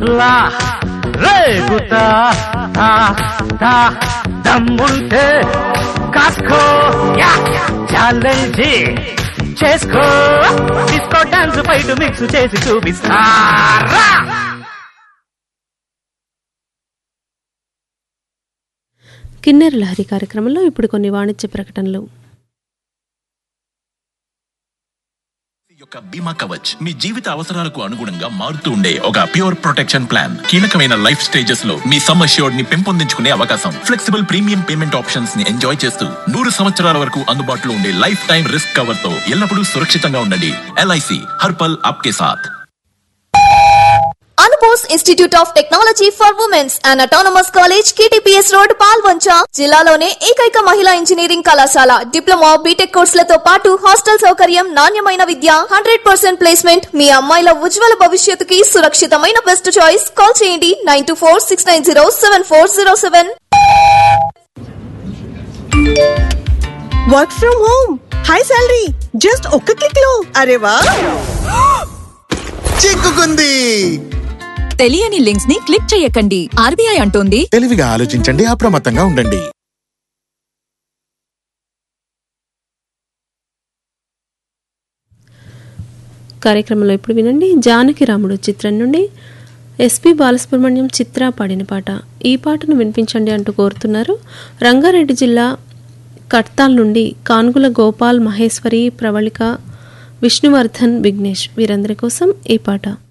లా రేగుతా తా తా దమ్ముంటే కాసుకో యా ఛాలెంజ్ చేసుకో డిస్కో డాన్స్ బయట మిక్స్ చేసి చూపిస్తారా కిన్నెర లహరి కార్యక్రమంలో ఇప్పుడు కొన్ని వాణిజ్య ప్రకటనలు యొక్క బీమా కవచ్ మీ జీవిత అవసరాలకు అనుగుణంగా మారుతూ ఉండే ఒక ప్యూర్ ప్రొటెక్షన్ ప్లాన్ కీలకమైన లైఫ్ స్టేజెస్ లో మీ సమ్ అష్యూర్డ్ ని పెంపొందించుకునే అవకాశం ఫ్లెక్సిబుల్ ప్రీమియం పేమెంట్ ఆప్షన్స్ ని ఎంజాయ్ చేస్తూ నూరు సంవత్సరాల వరకు అందుబాటులో ఉండే లైఫ్ టైం రిస్క్ కవర్ తో ఎల్లప్పుడూ సురక్షితంగా ఉండండి ఎల్ఐసి హర్పల్ ఆప్కే సాథ్ Anubose institute of technology for women's and autonomous college KTPS road Palvancha జిల్లాలోనే ఏకైక మహిళా ఇంజనీరింగ్ కళాశాల డిప్లొమా బీటెక్ కోర్సులతో పాటు హాస్టల్ సౌకర్యం నాణ్యమైన విద్య హండ్రెడ్ పర్సెంట్ ప్లేస్మెంట్ మీ అమ్మాయిల ఉజ్వల భవిష్యత్తుకి సురక్షితమైన బెస్ట్ చాయిస్ కాల్ చేయండి nine two four six nine zero seven four zero seven work from home high salary just ఒక్క క్లిక్ లో అరే వా చిక్కుకుంది తెలియని లింక్స్ ని క్లిక్ చేయకండి ఆర్బీఐ అంటోంది తెలివిగా ఆలోచించండి అప్రమత్తంగా ఉండండి కార్యక్రమంలో ఇప్పుడు వినండి జానకి రాముడు చిత్రం నుండి ఎస్పి బాలసుబ్రహ్మణ్యం చిత్ర పాడిన పాట ఈ పాటను వినిపించండి అంటూ కోరుతున్నారు రంగారెడ్డి జిల్లా కట్తాల్ నుండి కాన్గుల గోపాల్ మహేశ్వరి ప్రవళిక విష్ణువర్ధన్ విఘ్నేష్ వీరందరి కోసం ఈ పాట